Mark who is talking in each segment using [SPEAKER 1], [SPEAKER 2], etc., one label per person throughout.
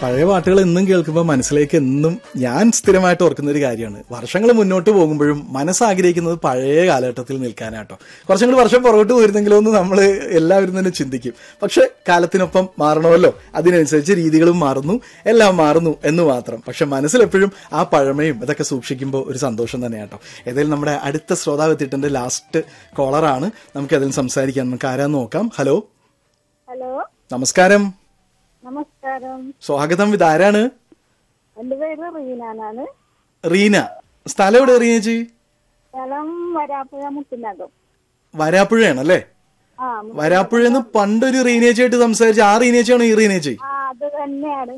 [SPEAKER 1] പഴയ പാട്ടുകൾ എന്നും കേൾക്കുമ്പോൾ മനസ്സിലേക്ക് എന്നും ഞാൻ സ്ഥിരമായിട്ട് ഓർക്കുന്ന ഒരു കാര്യമാണ് വർഷങ്ങൾ മുന്നോട്ട് പോകുമ്പോഴും മനസ്സാഗ്രഹിക്കുന്നത് പഴയ കാലഘട്ടത്തിൽ നിൽക്കാനാട്ടോ കുറച്ചും കൂടി വർഷം പുറകോട്ട് പോയിരുന്നെങ്കിലോ എന്ന് നമ്മൾ എല്ലാവരും തന്നെ ചിന്തിക്കും പക്ഷെ കാലത്തിനൊപ്പം മാറണമല്ലോ അതിനനുസരിച്ച് രീതികളും മാറുന്നു എല്ലാം മാറുന്നു എന്ന് മാത്രം പക്ഷെ മനസ്സിലെപ്പോഴും ആ പഴമയും ഇതൊക്കെ സൂക്ഷിക്കുമ്പോൾ ഒരു സന്തോഷം തന്നെയാട്ടോ ഏതായാലും നമ്മുടെ അടുത്ത ശ്രോതാവ് എത്തിയിട്ടുണ്ട് ലാസ്റ്റ് കോളറാണ് നമുക്ക് അതിൽ സംസാരിക്കാൻ നമുക്ക് ആരാന്ന് നോക്കാം ഹലോ
[SPEAKER 2] ഹലോ
[SPEAKER 1] നമസ്കാരം
[SPEAKER 2] നമസ്കാരം
[SPEAKER 1] സ്വാഗതം ഇത് ആരാണ്
[SPEAKER 2] എന്റെ പേര് റീനാനാണ്
[SPEAKER 1] റീന സ്ഥലം എവിടെ റീന ചേച്ചി
[SPEAKER 2] സ്ഥലം വരാപ്പുഴ മുട്ടിനകം
[SPEAKER 1] വരാപ്പുഴയാണ് അല്ലേ
[SPEAKER 2] ആ
[SPEAKER 1] വരാപ്പുഴന്ന് പണ്ടൊരു റീനേച്ചിയായിട്ട് സംസാരിച്ച ആ റീനേച്ചിയാണോ ഈ റീനേച്ചി
[SPEAKER 2] ആ അത് തന്നെയാണ്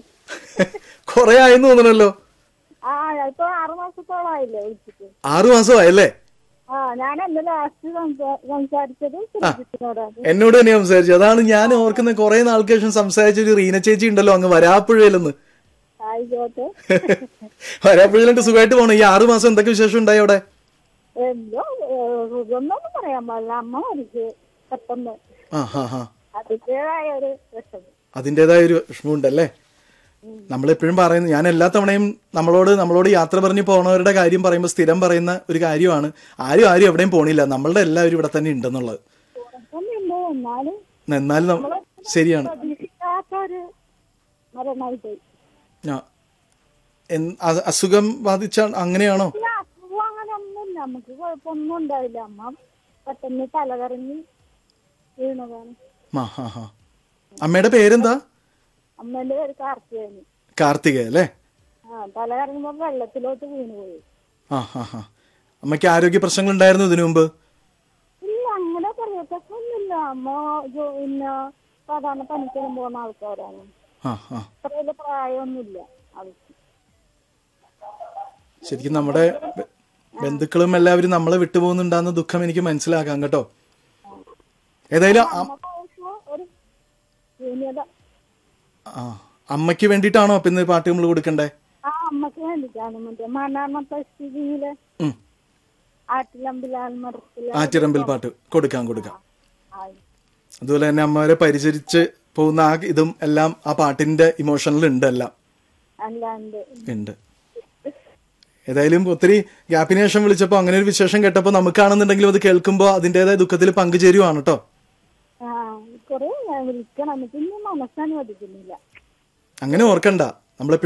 [SPEAKER 1] കൊറേ ആയെന്ന് തോന്നണല്ലോ
[SPEAKER 2] ആ ഇപ്പൊ ആറു മാസത്തോളായില്ലേ വിളിച്ചിട്ട്
[SPEAKER 1] ആറു മാസമായല്ലേ
[SPEAKER 2] ആ ഞാൻ എന്റെ ലാസ്റ്റ് സംസാരിച്ചത് ശ്രീജിത്തിനോടാണ്
[SPEAKER 1] എന്നോട് തന്നെ സംസാരിച്ചു അതാണ് ഞാൻ ഓർക്കുന്ന കുറെ നാൾക്ക് ശേഷം സംസാരിച്ച ഒരു റീന ചേച്ചി ഉണ്ടല്ലോ അങ്ങ് വരാപ്പുഴയിലെന്ന്
[SPEAKER 2] ആയിക്കോട്ടെ
[SPEAKER 1] വരാപ്പുഴയിലോട്ട് സുഖമായിട്ട് പോകണം ഈ ആറു മാസം എന്തൊക്കെ വിശേഷം ഉണ്ടായി അവിടെ
[SPEAKER 2] എന്തോ സുഖമൊന്നും പറയാൻ പാടില്ല അമ്മ മരിച്ച് പെട്ടെന്ന്
[SPEAKER 1] ആ ഹാ ഹാ
[SPEAKER 2] അതിൻ്റെതായ ഒരു വിഷമം
[SPEAKER 1] അതിൻ്റെതായ ഒരു വിഷമമുണ്ടല്ലേ നമ്മളെപ്പോഴും പറയുന്നു ഞാൻ എല്ലാ തവണയും നമ്മളോട് നമ്മളോട് യാത്ര പറഞ്ഞ് പോണവരുടെ കാര്യം പറയുമ്പോൾ സ്ഥിരം പറയുന്ന ഒരു കാര്യമാണ് ആരും ആരും എവിടെയും പോണില്ല നമ്മളുടെ എല്ലാവരും ഇവിടെ തന്നെ ഉണ്ടെന്നുള്ളത്
[SPEAKER 2] കുഴപ്പമൊന്നുമില്ല എന്നാലും
[SPEAKER 1] എന്നാലും നം- ശരിയാണ്
[SPEAKER 2] പ്രതീക്ഷിക്കാത്ത ഒരു മരണമായി പോയി
[SPEAKER 1] ആ. എൻ- അ- അസുഖം ബാധിച്ച അങ്ങനെയാണോ
[SPEAKER 2] ഇല്ല, അസുഖം അങ്ങനെ ഒന്നുമില്ല നമുക്ക് കുഴപ്പമൊന്നും ഉണ്ടാവില്ല അമ്മ പെട്ടെന്ന് തലകറങ്ങി വീണതാണ്
[SPEAKER 1] ആ ഹാ ഹാ അമ്മയുടെ പേരെന്താ
[SPEAKER 2] അമ്മേന്റെ പേര് കാർത്തികേയന്
[SPEAKER 1] കാർത്തിക അല്ലേ
[SPEAKER 2] ആ തലകറങ്ങുമ്പോ വെള്ളത്തിലോട്ട് വീണു പോയി
[SPEAKER 1] ആ ഹാ ഹാ അമ്മയ്ക്ക് ആരോഗ്യ പ്രശ്നങ്ങൾ ഉണ്ടായിരുന്നു ഇതിനു മുമ്പ്
[SPEAKER 2] ഇല്ല അങ്ങനെ പറയത്തൊന്നുമില്ല അമ്മ ജോ- പിന്നെ സാധാരണ പണിക്കൊന്നും പോകുന്ന ആൾക്കാരാണ്
[SPEAKER 1] ആ ആ
[SPEAKER 2] അത്ര വലിയ പ്രായമൊന്നുമില്ല അവർക്ക്
[SPEAKER 1] ശരിക്കും നമ്മുടെ ബ- ബന്ധുക്കളും എല്ലാവരും നമ്മളെ വിട്ടുപോകുന്നുണ്ടാകുന്ന ദുഃഖം എനിക്ക് മനസ്സിലാക്കാം കേട്ടോ ഏതായാലും അ-
[SPEAKER 2] അമ്മ പോയപ്പോ ഒരു ശൂന്യത
[SPEAKER 1] ആ അമ്മയ്ക്ക് വേണ്ടിയിട്ടാണോ അപ്പൊ ഇന്ന് പാട്ട് നമ്മൾ കൊടുക്കണ്ടേ
[SPEAKER 2] ആ അമ്മക്ക് വേണ്ടിട്ടാണ് മറ്റേ മനാമത്തെ സ്ഥിതിയിലെ
[SPEAKER 1] ഉം.
[SPEAKER 2] ആറ്റിലമ്പിലാൽ മരത്തിലെ
[SPEAKER 1] ആറ്റിറമ്പിൽ പാട്ട് കൊടുക്കാം കൊടുക്കാം
[SPEAKER 2] ആയി
[SPEAKER 1] അതുപോലെ തന്നെ അമ്മവരെ പരിചരിച്ച് പോകുന്ന ആ ഇതും എല്ലാം ആ പാട്ടിന്റെ ഇമോഷനിൽ ഉണ്ട് എല്ലാം
[SPEAKER 2] അല്ലാണ്ട്
[SPEAKER 1] ഉണ്ട് ഏതായാലും ഒത്തിരി ഗ്യാപ്പിന് ശേഷം വിളിച്ചപ്പോൾ അങ്ങനെ ഒരു വിശേഷം കേട്ടപ്പോൾ നമുക്കാണെന്നുണ്ടെങ്കിലും അത് കേൾക്കുമ്പോൾ അതിൻ്റെതായ ദുഃഖത്തിൽ പങ്കുചേരുവാണ് കേട്ടോ
[SPEAKER 2] ആ കൊറേ ഞാൻ വിളിക്കണം പിന്നെ മനസ്സനുവദിക്കുന്നില്ല
[SPEAKER 1] അങ്ങനെ ഓർക്കണ്ട നമ്മളെ